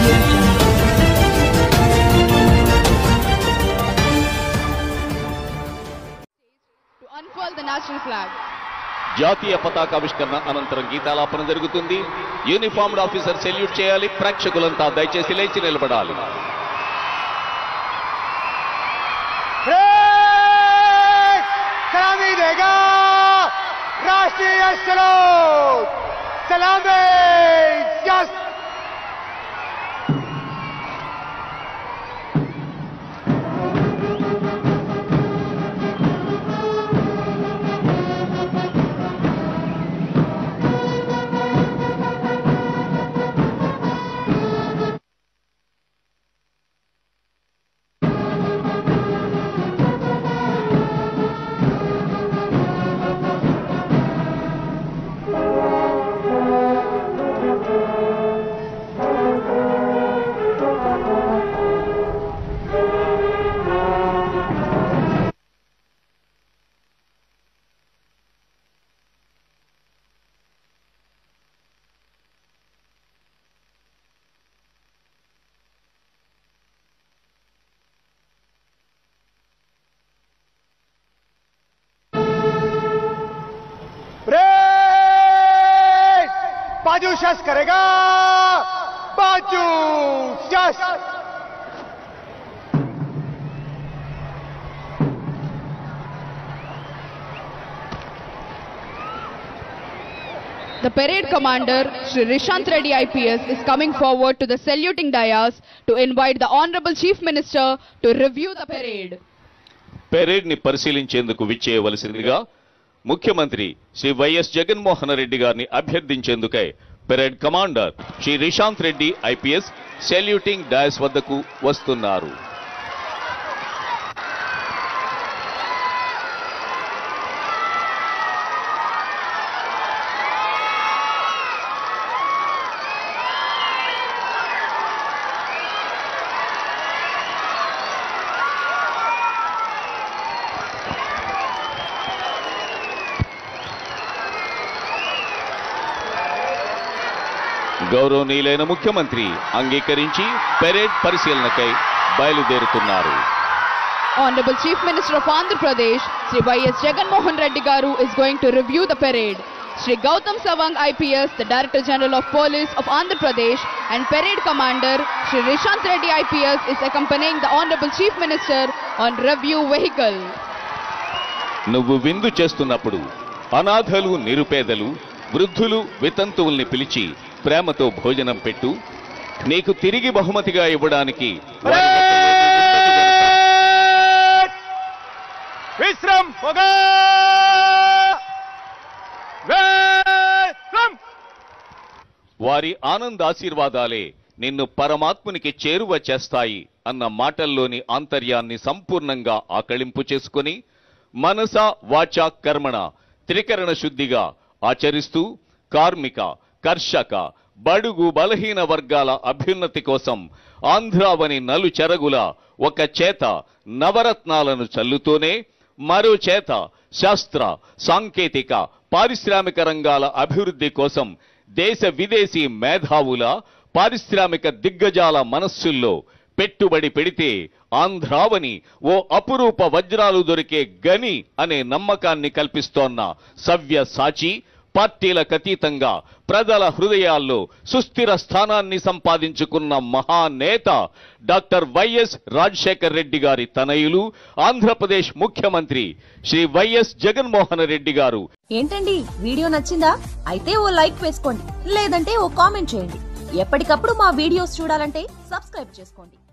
to unfurl the national flag. జాతీయ పతాకావిష్కరణ అనంతరం గీతాలాపన జరుగుతుంది యూనిఫామ్డ్ ఆఫీసర్ సెల్యూట్ చేయాలి ప్రేక్షకులంతా దయచేసి లేచి నిలబడాలి ब्रेक सलामी देगा राष्ट्रीय सलोट सलामी यस ब्रेक बाजू शस करेगा बाजू शस The parade commander, Sri Rishant Reddy IPS, is coming forward to the saluting dais to invite the Honorable Chief Minister to review the parade. Parade ని పరిశీలించేందుకు విచ్చేయవలసిందిగా ముఖ్యమంత్రి శ్రీ వైఎస్ జగన్మోహన్ రెడ్డి గారిని అభ్యర్థించేందుకై parade commander Shri Rishanth Reddy IPS saluting dais వద్దకు వస్తున్నారు గౌరవనీయులైన ముఖ్యమంత్రి అంగీకరించి పెరేడ్ పరిశీలనకై బయలుదేరుతున్నారు Honorable Chief Minister of Andhra Pradesh, Sri Y.S. Jagan Mohan Reddy Garu is going to review the parade. Sri Gautam Savang IPS, the Director General of Police of Andhra Pradesh, and Parade Commander Sri Rishant Reddy IPS is accompanying the Honorable Chief Minister on review vehicle. నువ్వు విందు చేస్తున్నప్పుడు అనాథలు నిరుపేదలు వృద్ధులు వితంతువుల్ని పిలిచి ప్రేమతో భోజనం పెట్టు నీకు తిరిగి బహుమతిగా ఇవ్వడానికి వారి వద్ద विश्रम होगा विश्रम వారి ఆనందాశీర్వాదాలే నిన్ను పరమాత్మునికి చేరువ చేస్తాయి అన్న మాటల్లోని ఆంతర్యాన్ని సంపూర్ణంగా ఆకళింపు చేసుకుని మనస వాచ కర్మణ త్రికరణ శుద్ధిగా ఆచరిస్తూ కార్మిక కర్షక బడుగు బలహీన వర్గాల అభ్యున్నతి కోసం ఆంధ్రావని నలు చెరగుల ఒక చేత నవరత్నాలను చల్లుతూనే మరో చేత శాస్త్ర సాంకేతిక పారిశ్రామిక రంగాల అభివృద్ధి కోసం దేశ విదేశీ మేధావుల పారిశ్రామిక దిగ్గజాల మనస్సుల్లో పెట్టుబడి పెడితే ఆంధ్రావని ఓ అపురూప వజ్రాలు దొరికే గని అనే నమ్మకాన్ని కల్పిస్తోన్న సవ్య సాచి పార్టీలకు అతీతంగా ప్రజల హృదయాల్లో సుస్థిర స్థానాన్ని సంపాదించుకున్న మహానేత డాక్టర్ వైఎస్ రాజశేఖర్ రెడ్డి గారి తనయులు ఆంధ్రప్రదేశ్ ముఖ్యమంత్రి శ్రీ వైఎస్ జగన్మోహన్ రెడ్డి గారు ఏంటండి వీడియో నచ్చిందా అయితే ఓ లైక్ వేసుకోండి లేదంటే ఓ కామెంట్ చేయండి ఎప్పటికప్పుడు మా వీడియోస్ చూడాలంటే సబ్స్క్రైబ్ చేసుకోండి